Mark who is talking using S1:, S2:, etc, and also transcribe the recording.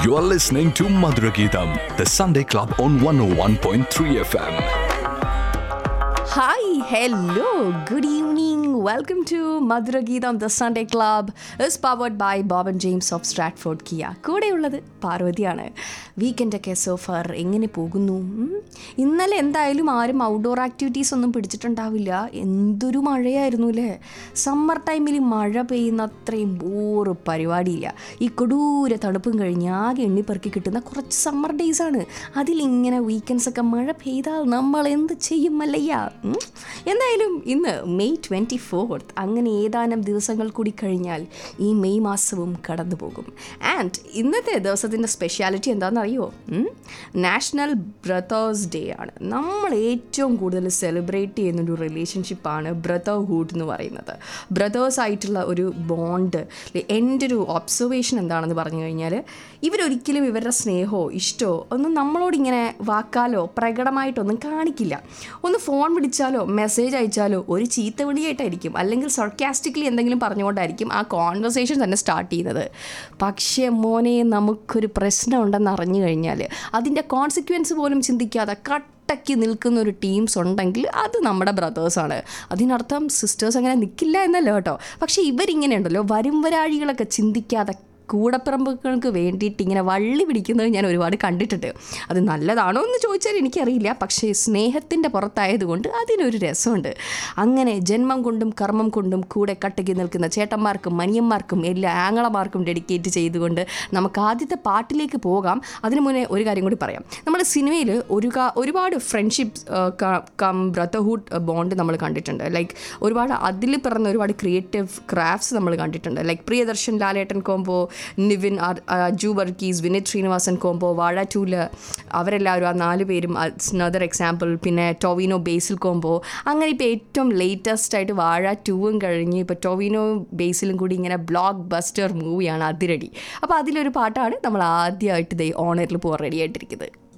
S1: You are listening to Madhura Geetam, the Sunday Club on 101.3 FM.
S2: Hi, hello, good evening. Welcome to Madhura Geetam, the Sunday Club. is powered by Bob and James of Stratford Kia. കൂടെയുള്ളത് പാർവതിയാണ് വീക്കെൻഡൊക്കെ Zophar എങ്ങനെ പോകുന്നു ഉം? ഇന്നലെ എന്തായാലും ആരും outdoor activities ഒന്നും പിടിച്ചിട്ടുണ്ടാവില്ല എന്തൊരു മഴയായിരുന്നു അല്ലേ സമ്മർ ടൈമിൽ മഴ പെയ്യുന്ന അത്രയും ബോറ് പരിപാടിയില്ല ഈ കൊടൂര തണുപ്പും കഴിഞ്ഞ് ആകെ എണ്ണിപ്പെറുക്കി കിട്ടുന്ന കുറച്ച് സമ്മർ ഡേയ്സ് ആണ് അതിലിങ്ങനെ വീക്കെൻഡ്സ് ഒക്കെ മഴ പെയ്താൽ നമ്മൾ എന്ത് ചെയ്യും മല്ലയ്യ ഉം? എന്തായാലും ഇന്ന് മെയ് ട്വൻറ്റി ഫോർത്ത് അങ്ങനെ ഏതാനും ദിവസങ്ങൾ കൂടി കഴിഞ്ഞാൽ ഈ മെയ് മാസവും കടന്നു പോകും ആൻഡ് ഇന്നത്തെ ദിവസത്തിൻ്റെ സ്പെഷ്യാലിറ്റി എന്താണെന്നറിയോ നാഷണൽ ബ്രദേഴ്സ് ഡേ ആണ് നമ്മൾ ഏറ്റവും കൂടുതൽ സെലിബ്രേറ്റ് ചെയ്യുന്നൊരു റിലേഷൻഷിപ്പാണ് ബ്രദർഹുഡ് എന്ന് പറയുന്നത് ബ്രദേഴ്സ് ആയിട്ടുള്ള ഒരു ബോണ്ട് എൻ്റെ ഒരു ഒബ്സർവേഷൻ എന്താണെന്ന് പറഞ്ഞു കഴിഞ്ഞാൽ ഇവരൊരിക്കലും ഇവരുടെ സ്നേഹമോ ഇഷ്ടമോ ഒന്നും നമ്മളോടിങ്ങനെ വാക്കാലോ പ്രകടമായിട്ടൊന്നും കാണിക്കില്ല ഒന്ന് ഫോൺ വിളിച്ചാലോ മെസ്സേജ് അയച്ചാലോ ഒരു ചീത്ത വിളിയായിട്ടായിരിക്കും അല്ലെങ്കിൽ സർക്കാസ്റ്റിക്കലി എന്തെങ്കിലും പറഞ്ഞുകൊണ്ടായിരിക്കും ആ കോൺവെർസേഷൻ തന്നെ സ്റ്റാർട്ട് ചെയ്യുന്നത് പക്ഷേ മോനെ നമുക്കൊരു പ്രശ്നം ഉണ്ടെന്ന് അറിഞ്ഞു കഴിഞ്ഞാൽ അതിൻ്റെ കോൺസിക്വൻസ് പോലും ചിന്തിക്കാതെ കട്ടയ്ക്ക് നിൽക്കുന്ന ഒരു ടീംസ് ഉണ്ടെങ്കിൽ അത് നമ്മുടെ ബ്രദേഴ്സാണ് അതിനർത്ഥം സിസ്റ്റേഴ്സ് അങ്ങനെ നിൽക്കില്ല എന്നല്ല കേട്ടോ പക്ഷേ ഇവരിങ്ങനെ ഉണ്ടല്ലോ വരും വരാഴികളൊക്കെ ചിന്തിക്കാതെ കൂടപ്പിറമ്പുകൾക്ക് വേണ്ടിയിട്ട് ഇങ്ങനെ വള്ളി പിടിക്കുന്നത് ഞാൻ ഒരുപാട് കണ്ടിട്ടുണ്ട് അത് നല്ലതാണോ എന്ന് ചോദിച്ചാൽ എനിക്കറിയില്ല പക്ഷേ സ്നേഹത്തിൻ്റെ പുറത്തായതുകൊണ്ട് അതിനൊരു രസമുണ്ട് അങ്ങനെ ജന്മം കൊണ്ടും കർമ്മം കൊണ്ടും കൂടെ കട്ടയ്ക്ക് നിൽക്കുന്ന ചേട്ടന്മാർക്കും മനിയന്മാർക്കും എല്ലാ ആങ്ങളമാർക്കും ഡെഡിക്കേറ്റ് ചെയ്തുകൊണ്ട് നമുക്ക് ആദ്യത്തെ പാട്ടിലേക്ക് പോകാം അതിനു മുന്നേ ഒരു കാര്യം കൂടി പറയാം നമ്മുടെ സിനിമയിൽ ഒരു കാ- ഒരുപാട് ഫ്രണ്ട്ഷിപ്പ് കം ബ്രദർഹുഡ് ബോണ്ട് നമ്മൾ കണ്ടിട്ടുണ്ട് ലൈക്ക് ഒരുപാട് അതിൽ പിറന്ന ഒരുപാട് ക്രിയേറ്റീവ് ക്രാഫ്റ്റ്സ് നമ്മൾ കണ്ടിട്ടുണ്ട് ലൈക്ക് പ്രിയദർശൻ ലാലേട്ടൻ കോംബോ നിവിൻ അർ- അജു വർഗീസ് വിനീത് ശ്രീനിവാസൻ കോംബോ വാഴ ടൂല് അവരെല്ലാവരും ആ നാല് പേരും അനദർ എക്സാമ്പിൾ പിന്നെ ടൊവിനോ ബേസിൽ കോംബോ അങ്ങനെ ഇപ്പോൾ ഏറ്റവും ലേറ്റസ്റ്റ് ആയിട്ട് വാഴ ടൂവും കഴിഞ്ഞ് ഇപ്പോൾ ടൊവിനോ ബേസിലും കൂടി ഇങ്ങനെ ബ്ലോക്ക് ബസ്റ്റർ മൂവിയാണ് അതിരടി അപ്പോൾ അതിലൊരു പാട്ടാണ് നമ്മൾ ആദ്യമായിട്ട് ദേ ഓണറിൽ പോകാൻ റെഡി ആയിട്ടിരിക്കുന്നത്